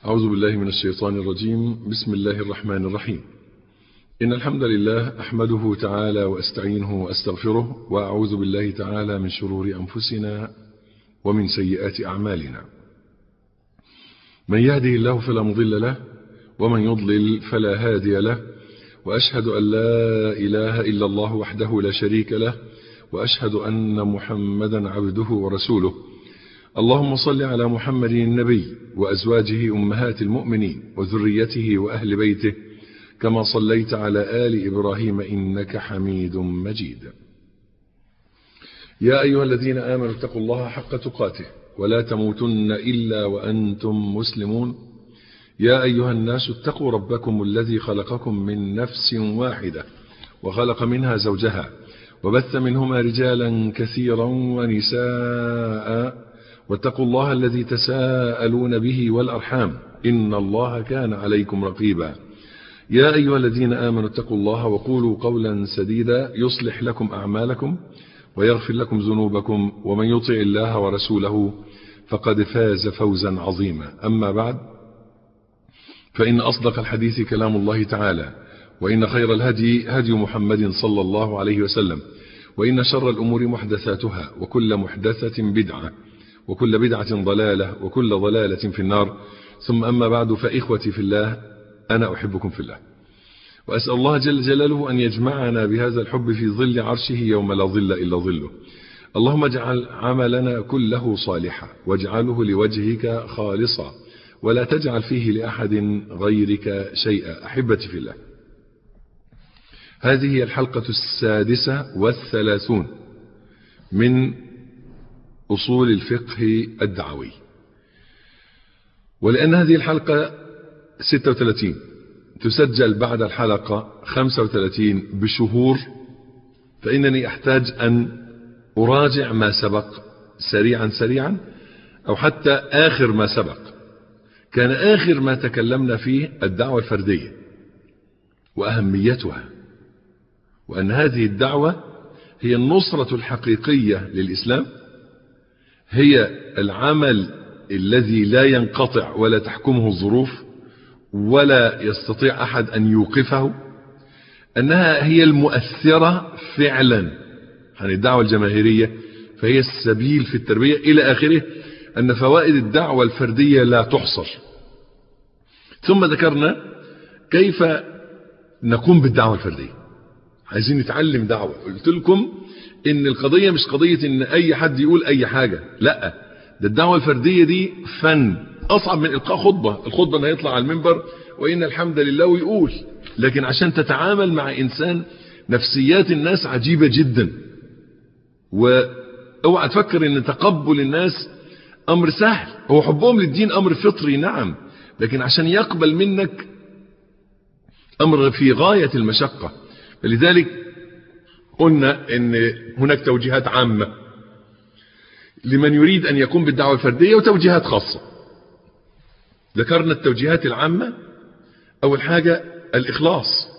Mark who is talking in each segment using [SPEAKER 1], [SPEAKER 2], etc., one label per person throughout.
[SPEAKER 1] أعوذ بالله من الشيطان الرجيم بسم الله الرحمن الرحيم إن الحمد لله أحمده تعالى وأستعينه وأستغفره وأعوذ بالله تعالى من شرور أنفسنا ومن سيئات أعمالنا من يهده الله فلا مضل له ومن يضلل فلا هادي له وأشهد أن لا إله إلا الله وحده لا شريك له وأشهد أن محمدا عبده ورسوله اللهم صل على محمد النبي وأزواجه أمهات المؤمنين وذريته وأهل بيته كما صليت على آل إبراهيم إنك حميد مجيد يا أيها الذين آمنوا اتقوا الله حق تقاته ولا تموتن إلا وأنتم مسلمون يا أيها الناس اتقوا ربكم الذي خلقكم من نفس واحدة وخلق منها زوجها وبث منهما رجالا كثيرا ونساء واتقوا الله الذي تساءلون به والأرحام إن الله كان عليكم رقيبا يا أيها الذين آمنوا اتقوا الله وقولوا قولا سديدا يصلح لكم أعمالكم ويغفر لكم ذنوبكم ومن يطع الله ورسوله فقد فاز فوزا عظيما أما بعد فإن أصدق الحديث كلام الله تعالى وإن خير الهدي هدي محمد صلى الله عليه وسلم وإن شر الأمور محدثاتها وكل محدثة بدعة وكل بدعة ضلالة وكل ضلالة في النار ثم أما بعد فإخوتي في الله أنا أحبكم في الله وأسأل الله جل جلاله أن يجمعنا بهذا الحب في ظل عرشه يوم لا ظل إلا ظله اللهم اجعل عملنا كله صالحا واجعله لوجهك خالصا ولا تجعل فيه لأحد غيرك شيئا أحبتي في الله هذه هي الحلقة السادسة والثلاثون من أصول الفقه الدعوي ولأن هذه الحلقة 36 تسجل بعد الحلقة 35 بشهور فإنني أحتاج أن أراجع ما سبق سريعا سريعا أو حتى آخر ما سبق كان آخر ما تكلمنا فيه الدعوة الفردية وأهميتها وأن هذه الدعوة هي النصرة الحقيقية للإسلام هي العمل الذي لا ينقطع ولا تحكمه الظروف ولا يستطيع أحد أن يوقفه أنها هي المؤثرة فعلا عن الدعوة الجماهيرية فهي السبيل في التربية إلى آخره أن فوائد الدعوة الفردية لا تحصر ثم ذكرنا كيف نقوم بالدعوة الفردية عايزين نتعلم دعوة قلت لكم ان القضية مش قضية ان اي حد يقول اي حاجة لا ده الدعوة الفردية دي فن اصعب من القاء خطبة الخطبة انه يطلع على المنبر وان الحمد لله ويقول لكن عشان تتعامل مع انسان نفسيات الناس عجيبة جدا واوعى تفكر ان تقبل الناس امر سهل هو حبهم للدين امر فطري نعم لكن عشان يقبل منك امر في غاية المشقة فلذلك قلنا ان هناك توجيهات عامة لمن يريد ان يقوم بالدعوة الفردية وتوجيهات خاصة ذكرنا التوجيهات العامة اول حاجة الاخلاص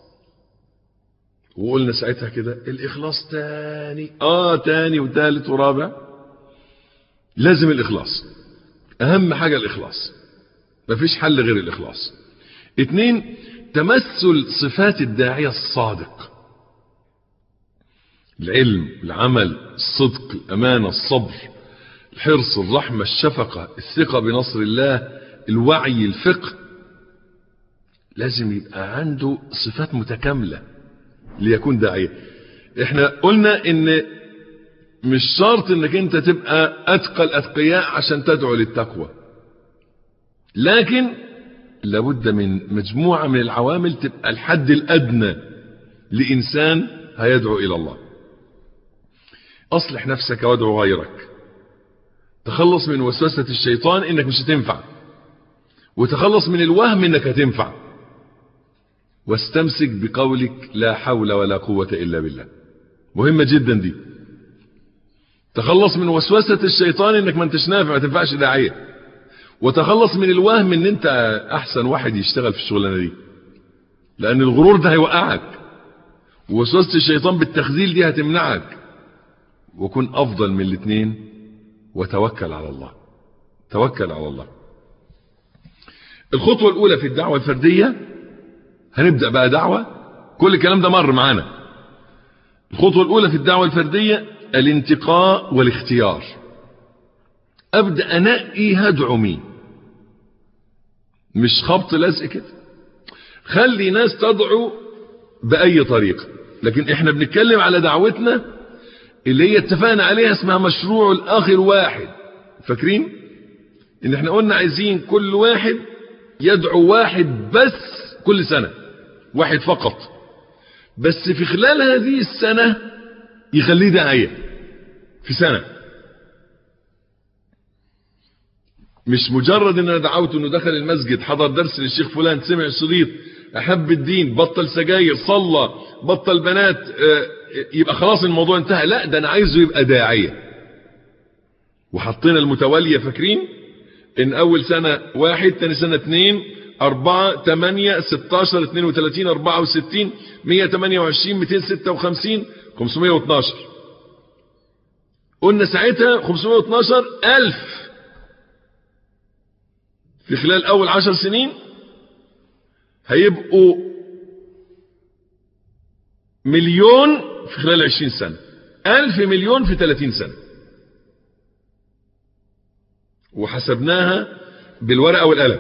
[SPEAKER 1] وقلنا ساعتها كده الاخلاص تاني اه تاني وثالث ورابع لازم الاخلاص اهم حاجة الاخلاص مفيش حل غير الاخلاص اتنين تمثل صفات الداعية الصادق العلم العمل الصدق الأمانة الصبر الحرص الرحمة الشفقة الثقة بنصر الله الوعي الفقه لازم يبقى عنده صفات متكاملة ليكون داعية احنا قلنا ان مش شرط انك انت تبقى اتقى الاتقياء عشان تدعو للتقوى لكن لابد من مجموعة من العوامل تبقى الحد الادنى لانسان هيدعو الى الله اصلح نفسك وادعو غيرك تخلص من وسوسة الشيطان انك مش هتنفع وتخلص من الوهم انك هتنفع واستمسك بقولك لا حول ولا قوة الا بالله مهمة جدا دي تخلص من وسوسة الشيطان انك ما انتش نافع ما تنفعش داعية وتخلص من الوهم ان انت احسن واحد يشتغل في الشغلانة دي لان الغرور ده هيوقعك ووسوسة الشيطان بالتخذيل دي هتمنعك وكن افضل من الاثنين وتوكل على الله توكل على الله الخطوة الأولى في الدعوة الفردية هنبدأ بقى دعوة كل الكلام ده مر معانا الخطوة الأولى في الدعوة الفردية الانتقاء والاختيار أبدأ أنقي هدعو مين مش خبط لزق كده خلي ناس تدعو بأي طريقة لكن احنا بنتكلم على دعوتنا اللي هي اتفقنا عليها اسمها مشروع الآخر واحد فاكرين ان احنا قلنا عايزين كل واحد يدعو واحد بس كل سنة واحد فقط بس في خلال هذه السنة يخليه داعية في سنة مش مجرد ان انا دعوت انه دخل المسجد حضر درس للشيخ فلان سمع شريط احب الدين بطل سجاير صلى بطل بنات يبقى خلاص الموضوع انتهى لا ده انا عايزه يبقى داعية وحطينا المتوالية فاكرين ان اول سنة واحد تاني سنة اتنين اربعة تمانية ستاشر اتنين وتلاتين اربعة وستين مية تمانية وعشرين ميتين ستة وخمسين خمسمية واتناشر قلنا ساعتها خمسمية واتناشر الف في خلال اول عشر سنين هيبقوا مليون في خلال عشرين سنة الف مليون في تلاتين سنة وحسبناها بالورقة والقلم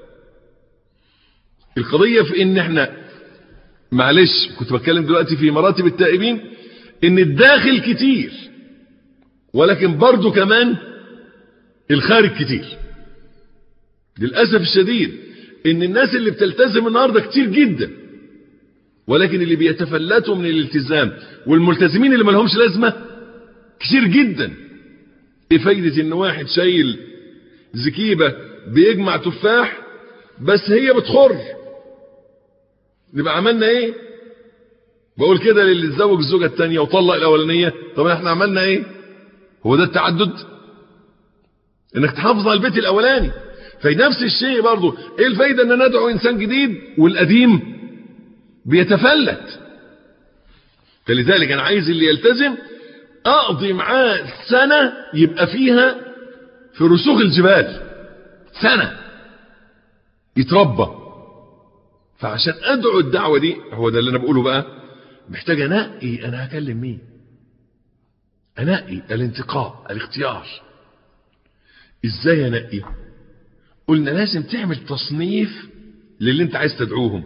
[SPEAKER 1] القضية في ان احنا معلش كنت بتكلم دلوقتي في مراتب التائبين ان الداخل كتير ولكن برضو كمان الخارج كتير للأسف الشديد ان الناس اللي بتلتزم النهاردة كتير جدا ولكن اللي بيتفلتوا من الالتزام والملتزمين اللي ملهمش لازمة كتير جدا ايه فايدة ان واحد شايل زكيبة بيجمع تفاح بس هي بتخر نبقى عملنا ايه بقول كده للي اتزوج الزوجة التانية وطلق الاولانية طب احنا عملنا ايه هو ده التعدد انك تحافظ على البيت الاولاني في نفس الشيء برضو ايه الفايدة ان ندعو انسان جديد والقديم بيتفلت فلذلك انا عايز اللي يلتزم اقضي معاه سنة يبقى فيها في رسوخ الجبال سنة يتربى فعشان ادعو الدعوة دي هو ده اللي انا بقوله بقى محتاج انقي انا هكلم مين انقي الانتقاء الاختيار ازاي انقي قلنا لازم تعمل تصنيف للي انت عايز تدعوهم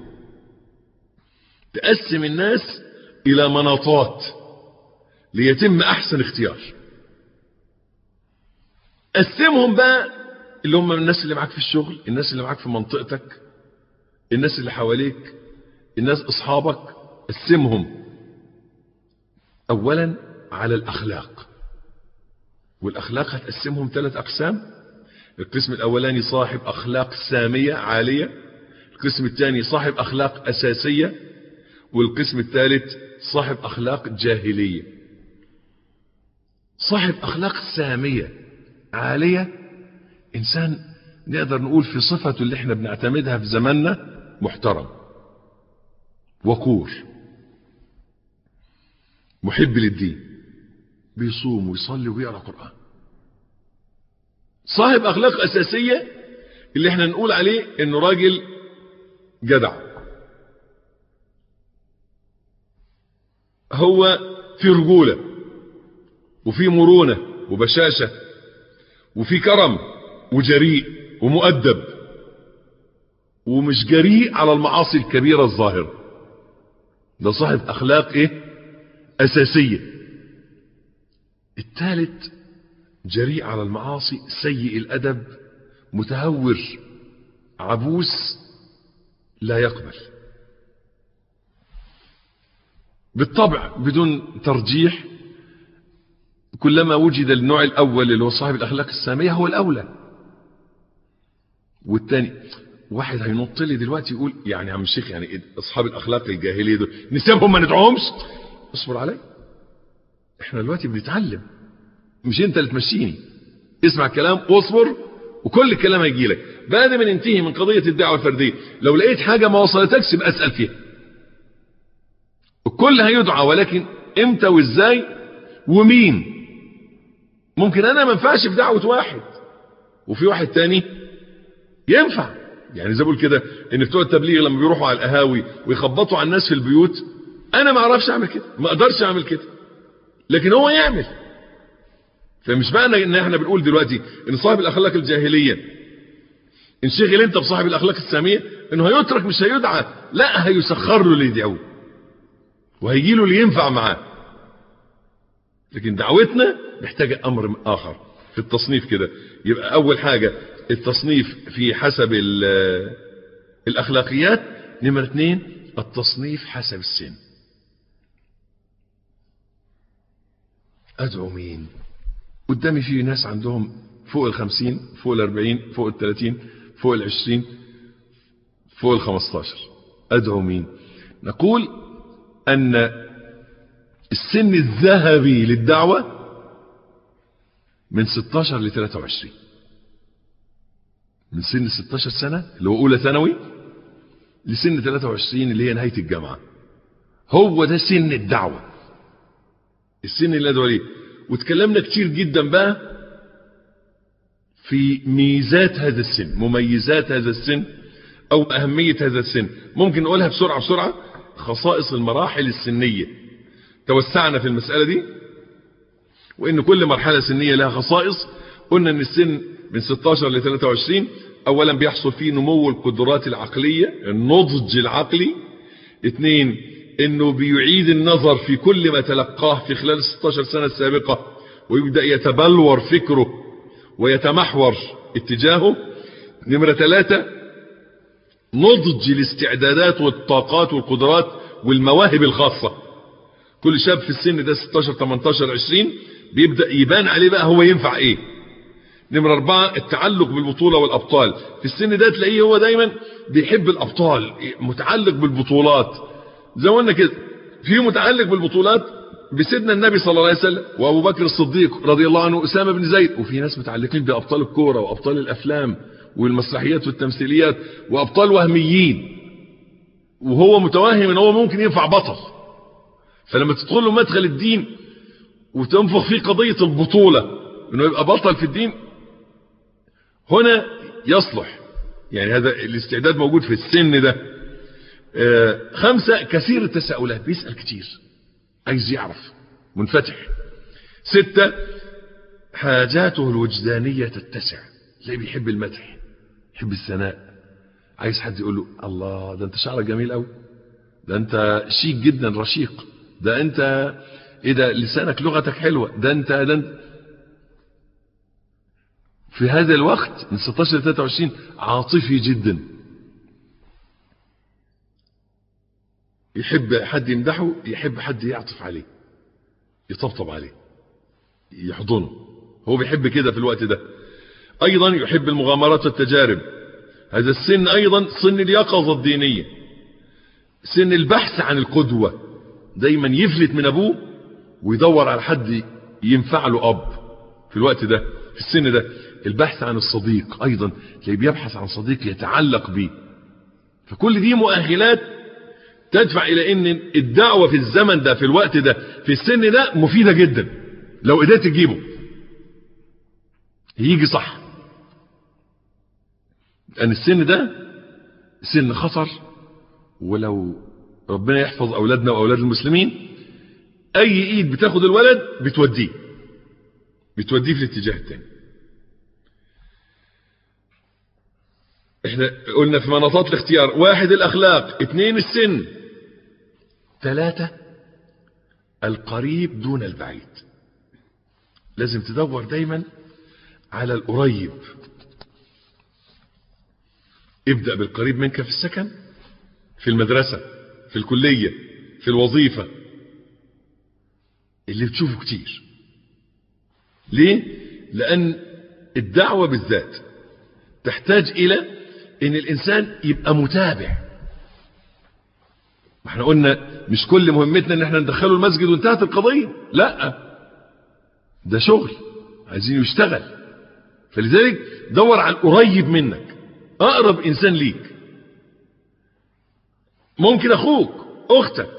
[SPEAKER 1] تقسم الناس الى مناطات ليتم احسن اختيار قسمهم بقى اللي هم الناس اللي معاك في الشغل الناس اللي معاك في منطقتك الناس اللي حواليك الناس اصحابك قسمهم اولا على الاخلاق والاخلاق هتقسمهم ثلاث اقسام القسم الاولاني صاحب اخلاق سامية عالية القسم الثاني صاحب اخلاق اساسية والقسم الثالث صاحب اخلاق جاهلية صاحب اخلاق سامية عالية انسان نقدر نقول في صفته اللي احنا بنعتمدها في زماننا محترم وقور محب للدين بيصوم ويصلي ويقرا قران صاحب اخلاق اساسيه اللي احنا نقول عليه انه راجل جدع هو في رجوله وفي مرونه وبشاشه وفي كرم وجريء ومؤدب ومش جريء على المعاصي الكبيره الظاهره ده صاحب اخلاق ايه اساسيه الثالث جريء على المعاصي سيء الادب متهور عبوس لا يقبل بالطبع بدون ترجيح كلما وجد النوع الاول اللي هو صاحب الاخلاق الساميه هو الاولى والثاني واحد هينط لي دلوقتي يقول يعني يا عم الشيخ يعني اصحاب الاخلاق الجاهليه دول نسيبهم ما ندعوهمش اصبر علي احنا دلوقتي بنتعلم مش انت اللي تمشيني اسمع الكلام واصبر وكل الكلام هيجي لك بعد ما ننتهي من قضيه الدعوه الفرديه لو لقيت حاجه ما وصلتكش يبقى اسال فيها الكل هيدعى ولكن امتى وازاي ومين ممكن انا ما ينفعش في دعوه واحد وفي واحد تاني ينفع يعني زي بقول كده ان بتوع التبليغ لما بيروحوا على القهاوي ويخبطوا على الناس في البيوت انا ما اعرفش اعمل كده ما اقدرش اعمل كده لكن هو يعمل فمش معنى ان احنا بنقول دلوقتي ان صاحب الاخلاق الجاهليه انشغل انت بصاحب الاخلاق الساميه انه هيترك مش هيدعى لا هيسخر له اللي يدعوه وهيجي له اللي ينفع معاه لكن دعوتنا محتاجه امر اخر في التصنيف كده يبقى اول حاجه التصنيف في حسب الاخلاقيات نمرة اثنين التصنيف حسب السن ادعو مين قدامي في ناس عندهم فوق الخمسين فوق الاربعين فوق الثلاثين فوق العشرين فوق الخمستاشر ادعو مين نقول ان السن الذهبي للدعوة من 16 ل 23 من سن 16 سنة اللي هو أولى ثانوي لسن 23 اللي هي نهاية الجامعة هو ده سن الدعوة السن اللي أدعو ليه وتكلمنا كتير جدا بقى في ميزات هذا السن مميزات هذا السن أو أهمية هذا السن ممكن نقولها بسرعة بسرعة خصائص المراحل السنية توسعنا في المسألة دي وإن كل مرحلة سنية لها خصائص قلنا أن السن من 16 ل 23 اولا بيحصل فيه نمو القدرات العقلية النضج العقلي اثنين انه بيعيد النظر في كل ما تلقاه في خلال ال 16 سنة السابقة ويبدأ يتبلور فكره ويتمحور اتجاهه نمرة ثلاثة نضج الاستعدادات والطاقات والقدرات والمواهب الخاصة كل شاب في السن ده 16 18 20 بيبدأ يبان عليه بقى هو ينفع ايه نمرة أربعة التعلق بالبطولة والأبطال في السن ده تلاقيه هو دايما بيحب الأبطال متعلق بالبطولات زي ما قلنا كده في متعلق بالبطولات بسيدنا النبي صلى الله عليه وسلم وأبو بكر الصديق رضي الله عنه أسامة بن زيد وفي ناس متعلقين بأبطال الكورة وأبطال الأفلام والمسرحيات والتمثيليات وأبطال وهميين وهو متوهم ان هو ممكن ينفع بطل فلما تدخل له مدخل الدين وتنفخ فيه قضية البطولة انه يبقى بطل في الدين هنا يصلح يعني هذا الاستعداد موجود في السن ده آه خمسة كثير التساؤلات بيسأل كتير عايز يعرف منفتح ستة حاجاته الوجدانية تتسع زي بيحب المدح يحب الثناء عايز حد يقول له الله ده انت شعرك جميل قوي ده انت شيك جدا رشيق ده انت ايه ده لسانك لغتك حلوة ده انت ده انت في هذا الوقت من 16 ل 23 عاطفي جدا يحب حد يمدحه يحب حد يعطف عليه يطبطب عليه يحضنه هو بيحب كده في الوقت ده ايضا يحب المغامرات والتجارب هذا السن ايضا سن اليقظة الدينية سن البحث عن القدوة دايما يفلت من ابوه ويدور على حد ينفع له اب في الوقت ده في السن ده البحث عن الصديق ايضا تلاقيه بيبحث عن صديق يتعلق به فكل دي مؤهلات تدفع الى ان الدعوة في الزمن ده في الوقت ده في السن ده مفيدة جدا لو قدرت تجيبه يجي صح لان السن ده سن خطر ولو ربنا يحفظ اولادنا واولاد المسلمين اي ايد بتاخد الولد بتوديه بتوديه في الاتجاه الثاني احنا قلنا في مناطات الاختيار واحد الاخلاق اثنين السن ثلاثة القريب دون البعيد لازم تدور دايما على القريب ابدأ بالقريب منك في السكن في المدرسة في الكلية في الوظيفة اللي بتشوفه كتير ليه لان الدعوة بالذات تحتاج الى ان الانسان يبقى متابع ما احنا قلنا مش كل مهمتنا ان احنا ندخله المسجد وانتهت القضية لا ده شغل عايزين يشتغل فلذلك دور على القريب منك اقرب انسان ليك ممكن اخوك اختك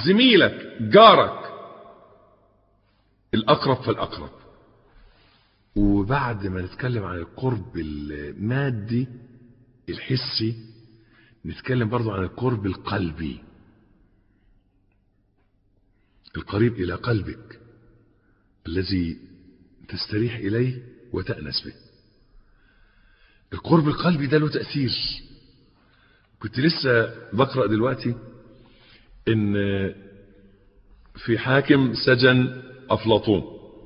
[SPEAKER 1] زميلك جارك الاقرب فالاقرب وبعد ما نتكلم عن القرب المادي الحسي نتكلم برضو عن القرب القلبي القريب إلى قلبك الذي تستريح إليه وتأنس به القرب القلبي ده له تأثير كنت لسه بقرأ دلوقتي ان في حاكم سجن أفلاطون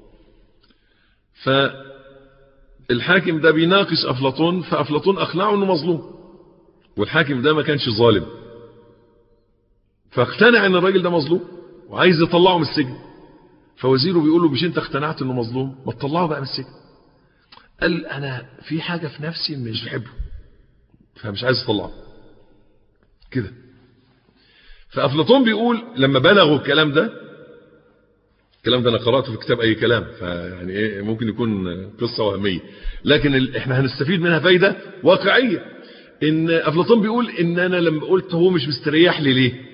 [SPEAKER 1] فالحاكم ده بيناقش أفلاطون فأفلاطون أقنعه أنه مظلوم والحاكم ده ما كانش ظالم فاقتنع ان الراجل ده مظلوم وعايز يطلعه من السجن فوزيره بيقول له مش انت اقتنعت انه مظلوم ما تطلعه بقى من السجن قال انا في حاجة في نفسي مش بحبه فمش عايز اطلعه كده فافلاطون بيقول لما بلغوا الكلام ده الكلام ده انا قراته في كتاب اي كلام فيعني ايه ممكن يكون قصه وهميه لكن ال... احنا هنستفيد منها فايده واقعيه ان افلاطون بيقول ان انا لما قلت هو مش مستريح لي ليه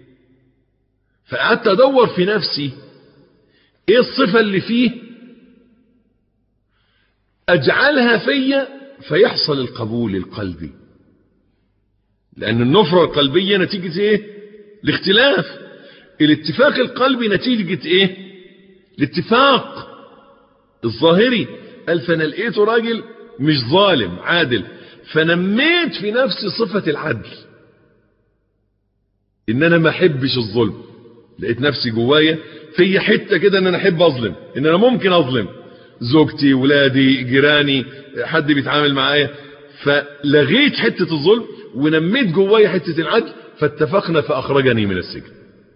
[SPEAKER 1] فقعدت ادور في نفسي ايه الصفه اللي فيه اجعلها فيا فيحصل القبول القلبي لان النفره القلبيه نتيجه ايه الاختلاف الاتفاق القلبي نتيجه ايه الاتفاق الظاهري قال فانا لقيته راجل مش ظالم عادل فنميت في نفسي صفة العدل ان انا ما احبش الظلم لقيت نفسي جوايا في حتة كده ان انا احب اظلم ان انا ممكن اظلم زوجتي ولادي جيراني حد بيتعامل معايا فلغيت حتة الظلم ونميت جوايا حتة العدل فاتفقنا فاخرجني من السجن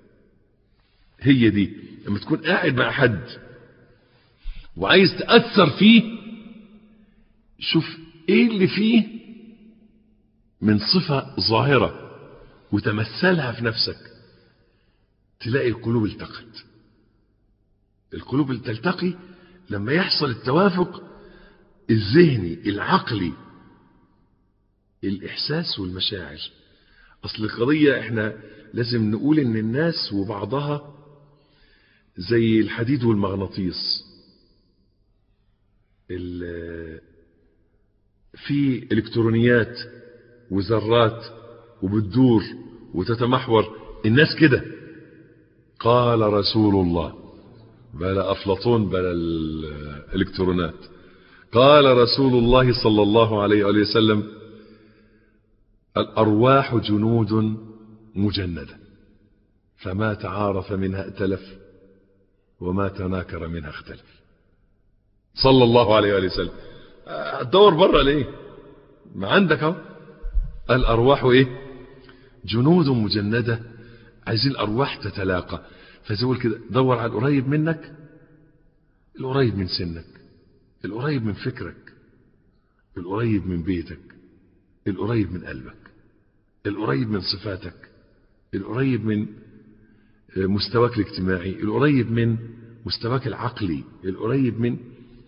[SPEAKER 1] هي دي لما تكون قاعد مع حد وعايز تأثر فيه شوف ايه اللي فيه من صفة ظاهرة وتمثلها في نفسك تلاقي القلوب التقت القلوب اللي تلتقي لما يحصل التوافق الذهني العقلي الإحساس والمشاعر أصل القضية إحنا لازم نقول إن الناس وبعضها زي الحديد والمغناطيس في الكترونيات وذرات وبتدور وتتمحور الناس كده قال رسول الله بلا افلاطون بلا الالكترونات قال رسول الله صلى الله عليه وآله وسلم الارواح جنود مجنده فما تعارف منها ائتلف وما تناكر منها اختلف صلى الله عليه وآله وسلم هتدور بره ليه ما عندك اهو الارواح ايه جنود مجندة عايزين الارواح تتلاقى فزول كده دور على القريب منك القريب من سنك القريب من فكرك القريب من بيتك القريب من قلبك القريب من صفاتك القريب من مستواك الاجتماعي القريب من مستواك العقلي القريب من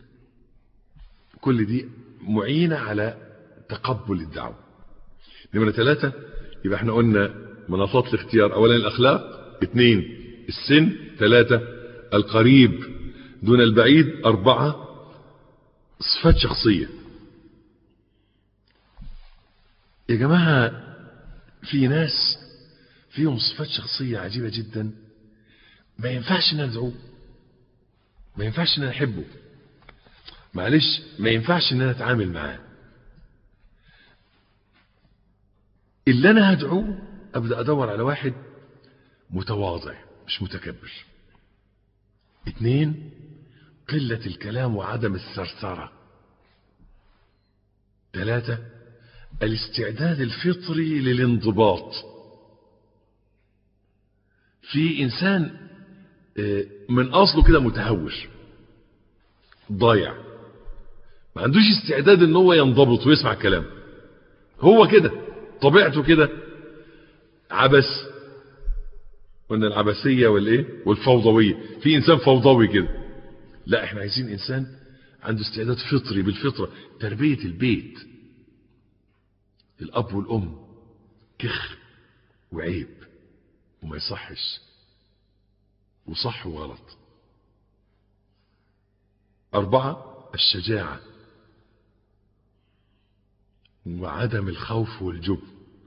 [SPEAKER 1] كل دي معينة على تقبل الدعوة نمرة ثلاثة يبقى احنا قلنا مناطات الاختيار اولا الاخلاق اثنين السن ثلاثة القريب دون البعيد اربعة صفات شخصية يا جماعة في ناس فيهم صفات شخصية عجيبة جدا ما ينفعش ان ندعوه ما ينفعش ان نحبه معلش ما ينفعش ان انا اتعامل معاه اللي انا هدعوه ابدا ادور على واحد متواضع مش متكبر اتنين قلة الكلام وعدم الثرثرة ثلاثة الاستعداد الفطري للانضباط في انسان من اصله كده متهور ضايع ما عندوش استعداد ان هو ينضبط ويسمع كلام هو كده طبيعته كده عبس قلنا العبثية والايه والفوضوية في انسان فوضوي كده لا احنا عايزين انسان عنده استعداد فطري بالفطرة تربية البيت الاب والام كخ وعيب وما يصحش وصح وغلط أربعة الشجاعة وعدم الخوف والجبن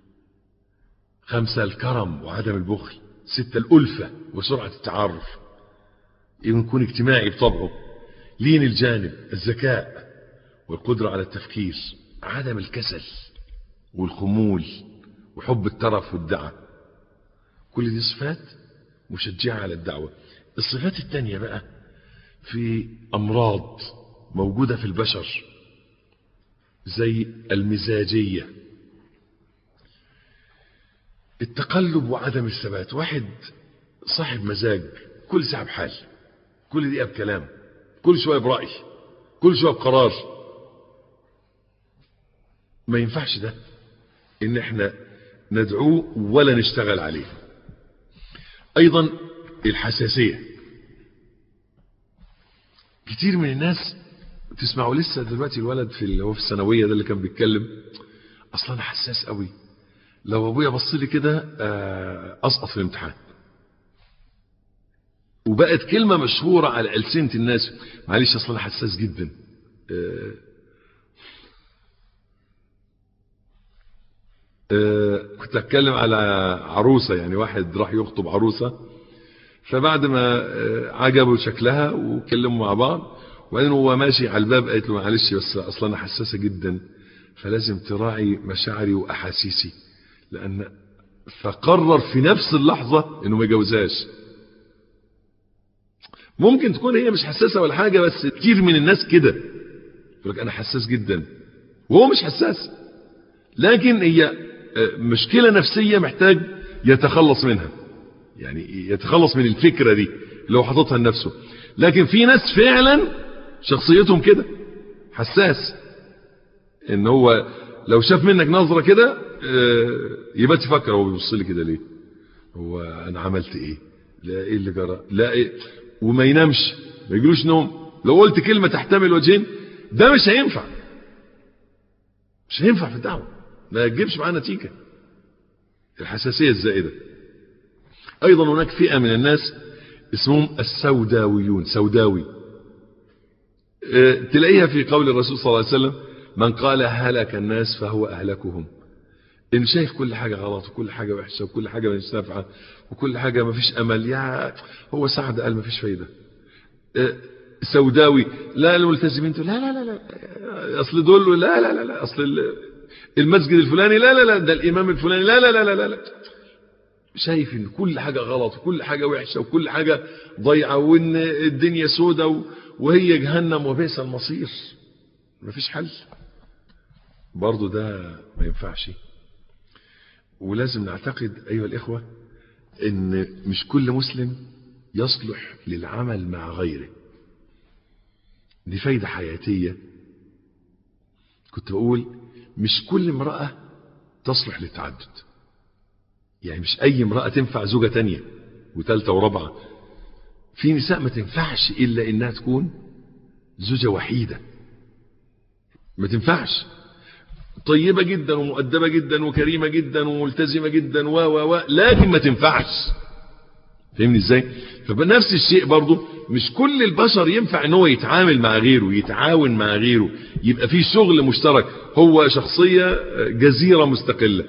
[SPEAKER 1] خمسة الكرم وعدم البخل ستة الألفة وسرعة التعارف يكون اجتماعي بطبعه لين الجانب الذكاء والقدرة على التفكير عدم الكسل والخمول وحب الترف والدعة كل دي صفات مشجعة على الدعوة الصفات التانية بقى في أمراض موجودة في البشر زي المزاجية التقلب وعدم الثبات واحد صاحب مزاج كل ساعة بحال كل دقيقة بكلام كل شوية برأي كل شوية بقرار ما ينفعش ده ان احنا ندعوه ولا نشتغل عليه ايضا الحساسية كتير من الناس تسمعوا لسه دلوقتي الولد في اللي هو في الثانويه ده اللي كان بيتكلم اصلا انا حساس قوي لو ابويا بص لي كده اسقط في الامتحان وبقت كلمة مشهورة على ألسنة الناس معلش أصلا حساس جدا آآ آآ كنت أتكلم على عروسة يعني واحد راح يخطب عروسة فبعد ما عجبه شكلها وكلموا مع بعض وبعدين هو ماشي على الباب قالت له معلش بس اصلا انا حساسه جدا فلازم تراعي مشاعري واحاسيسي لان فقرر في نفس اللحظه انه ما يجوزهاش ممكن تكون هي مش حساسه ولا حاجه بس كتير من الناس كده يقول لك انا حساس جدا وهو مش حساس لكن هي مشكله نفسيه محتاج يتخلص منها يعني يتخلص من الفكره دي اللي هو حاططها لنفسه لكن في ناس فعلا شخصيتهم كده حساس ان هو لو شاف منك نظرة كده يبقى تفكر هو بيبص لي كده ليه هو انا عملت ايه لا ايه اللي جرى لا ايه وما ينامش ما يجيلوش نوم لو قلت كلمة تحتمل وجهين ده مش هينفع مش هينفع في الدعوة ما تجيبش معاه نتيجة الحساسية الزائدة ايضا هناك فئة من الناس اسمهم السوداويون سوداوي اه تلاقيها في قول الرسول صلى الله عليه وسلم من قال هلك الناس فهو أهلكهم إن شايف كل حاجة غلط وكل حاجة وحشة وكل حاجة مش نافعة وكل حاجة ما فيش أمل يا هو سعد قال ما فيش فايدة اه سوداوي لا الملتزمين تقول لا لا لا لا أصل دول لا لا لا لا أصل المسجد الفلاني لا لا لا ده الإمام الفلاني لا لا لا لا لا, لا. شايف ان كل حاجة غلط وكل حاجة وحشة وكل حاجة ضيعة وان الدنيا سودة وهي جهنم وبئس المصير مفيش حل برضو ده ما ينفعش ولازم نعتقد ايها الاخوة ان مش كل مسلم يصلح للعمل مع غيره دي فايدة حياتية كنت بقول مش كل امرأة تصلح للتعدد يعني مش اي امرأة تنفع زوجة تانية وثالثة ورابعة في نساء ما تنفعش الا انها تكون زوجة وحيدة ما تنفعش طيبة جدا ومؤدبة جدا وكريمة جدا وملتزمة جدا و و و لكن ما تنفعش فهمني ازاي فبنفس الشيء برضو مش كل البشر ينفع ان هو يتعامل مع غيره يتعاون مع غيره يبقى في شغل مشترك هو شخصية جزيرة مستقلة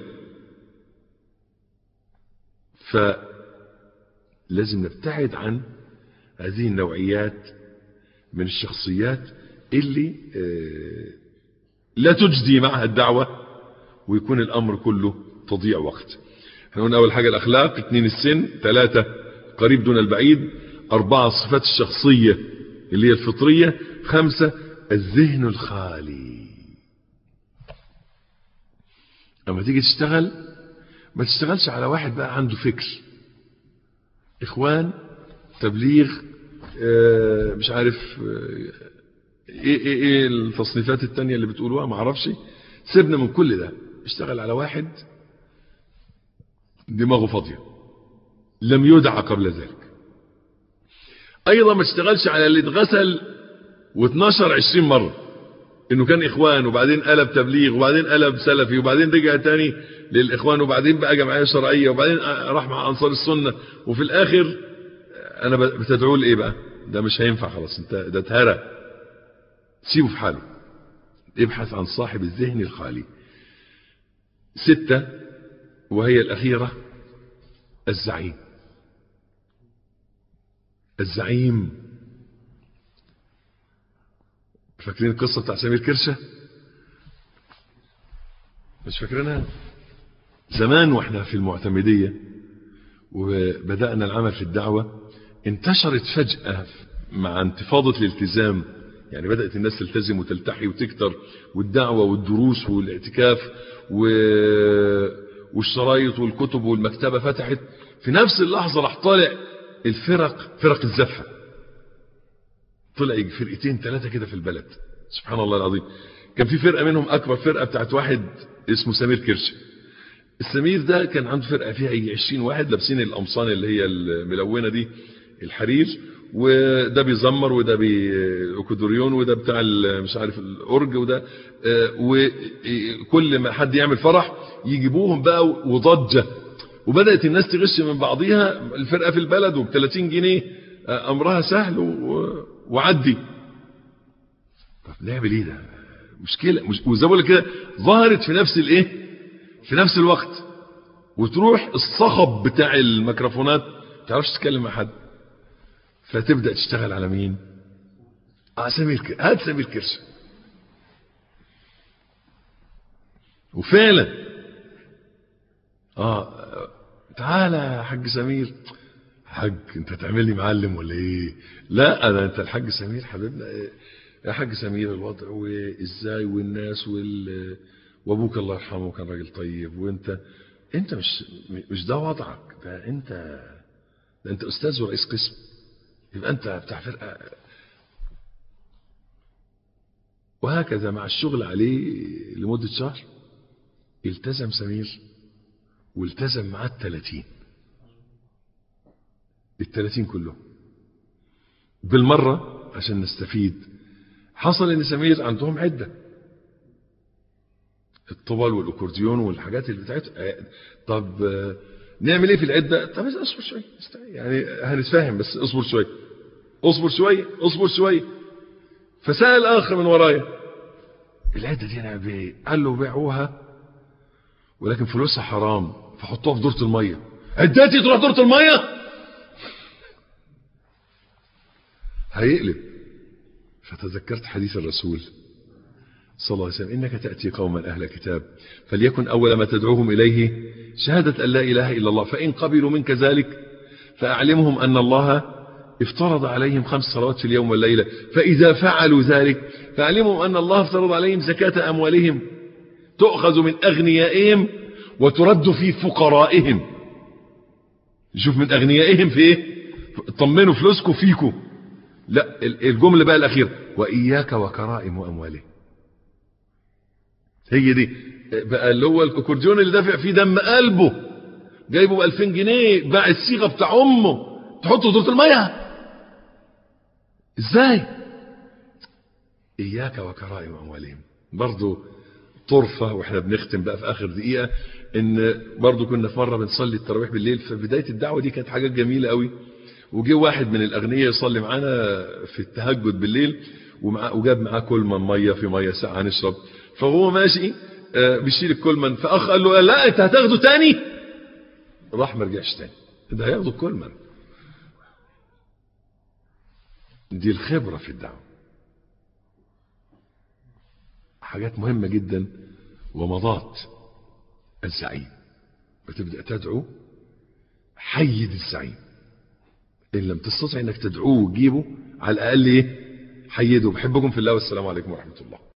[SPEAKER 1] فلازم نبتعد عن هذه النوعيات من الشخصيات اللي لا تجدي معها الدعوة ويكون الأمر كله تضيع وقت احنا قلنا أول حاجة الأخلاق اثنين السن ثلاثة قريب دون البعيد أربعة الصفات الشخصية اللي هي الفطرية خمسة الذهن الخالي أما تيجي تشتغل ما تشتغلش على واحد بقى عنده فكر إخوان تبليغ اه مش عارف اه ايه ايه ايه التصنيفات التانية اللي بتقولوها ما اعرفش سيبنا من كل ده اشتغل على واحد دماغه فاضية لم يدع قبل ذلك ايضا ما تشتغلش على اللي اتغسل و12 20 مرة انه كان اخوان وبعدين قلب تبليغ وبعدين قلب سلفي وبعدين رجع تاني للاخوان وبعدين بقى جمعية شرعية وبعدين راح مع انصار السنة وفي الاخر انا بتدعوه لايه بقى ده مش هينفع خلاص انت ده اتهرى سيبه في حاله ابحث عن صاحب الذهن الخالي ستة وهي الأخيرة الزعيم الزعيم فاكرين القصة بتاع سمير كرشة مش فاكرينها زمان واحنا في المعتمدية وبدأنا العمل في الدعوة انتشرت فجأة مع انتفاضة الالتزام يعني بدأت الناس تلتزم وتلتحي وتكتر والدعوة والدروس والاعتكاف و... والشرايط والكتب والمكتبة فتحت في نفس اللحظة راح طالع الفرق فرق الزفة طلع فرقتين ثلاثة كده في البلد سبحان الله العظيم كان في فرقة منهم أكبر فرقة بتاعت واحد اسمه سمير كرش السمير ده كان عنده فرقة فيها يجي 20 واحد لابسين القمصان اللي هي الملونة دي الحرير وده بيزمر وده بأكودوريون وده بتاع مش عارف الأورج وده وكل ما حد يعمل فرح يجيبوهم بقى وضجة وبدأت الناس تغش من بعضيها الفرقة في البلد وب 30 جنيه أمرها سهل وعدي طب نعمل ايه ده مشكلة مش وزي ما كده ظهرت في نفس الايه في نفس الوقت وتروح الصخب بتاع الميكروفونات تعرفش تتكلم مع حد فتبدأ تشتغل على مين اه سمير ك... هات سمير كرش وفعلا اه تعالى يا حاج سمير حاج انت تعمل لي معلم ولا ايه لا انا انت الحاج سمير حبيبنا إيه؟ يا حاج سمير الوضع وازاي والناس وال وابوك الله يرحمه كان راجل طيب وانت انت مش مش ده وضعك ده انت ده انت استاذ ورئيس قسم يبقى انت بتاع فرقه وهكذا مع الشغل عليه لمده شهر التزم سمير والتزم معاه الثلاثين الثلاثين كلهم بالمرة عشان نستفيد حصل ان سمير عندهم عدة الطبل والاكورديون والحاجات اللي بتاعتها طب نعمل ايه في العدة طب اصبر شوية يعني هنتفاهم بس اصبر شوية اصبر شوية اصبر شوية فسأل اخر من ورايا العدة دي نعمل ايه قال له بيعوها ولكن فلوسها حرام فحطوها في دورة المية عدتي تروح دورة المية هيقلب فتذكرت حديث الرسول صلى الله عليه وسلم إنك تأتي قوما أهل كتاب فليكن أول ما تدعوهم إليه شهادة أن لا إله إلا الله فإن قبلوا منك ذلك فأعلمهم أن الله افترض عليهم خمس صلوات في اليوم والليلة فإذا فعلوا ذلك فأعلمهم أن الله افترض عليهم زكاة أموالهم تؤخذ من أغنيائهم وترد في فقرائهم شوف من أغنيائهم في إيه طمنوا فلوسكم فيكم لا الجملة بقى الأخيرة وإياك وكرائم أموالهم هي دي بقى اللي هو الكوكورديون اللي دافع فيه دم قلبه جايبه ب 2000 جنيه باع الصيغه بتاع امه تحطه دورة الميه ازاي اياك وكرائم اموالهم برضه طرفة واحنا بنختم بقى في اخر دقيقة ان برضه كنا في مرة بنصلي التراويح بالليل في بداية الدعوة دي كانت حاجات جميلة قوي وجه واحد من الاغنياء يصلي معانا في التهجد بالليل وجاب معاه كلمة مية في مية ساعة هنشرب فهو ماشي بيشيل الكولمان فاخ قال له لا انت هتاخده تاني راح ما رجعش تاني ده هياخده الكولمان دي الخبرة في الدعوة حاجات مهمة جدا ومضات الزعيم بتبدأ تدعو حيد الزعيم إن لم تستطع أنك تدعوه وتجيبه على الأقل إيه حيده بحبكم في الله والسلام عليكم ورحمة الله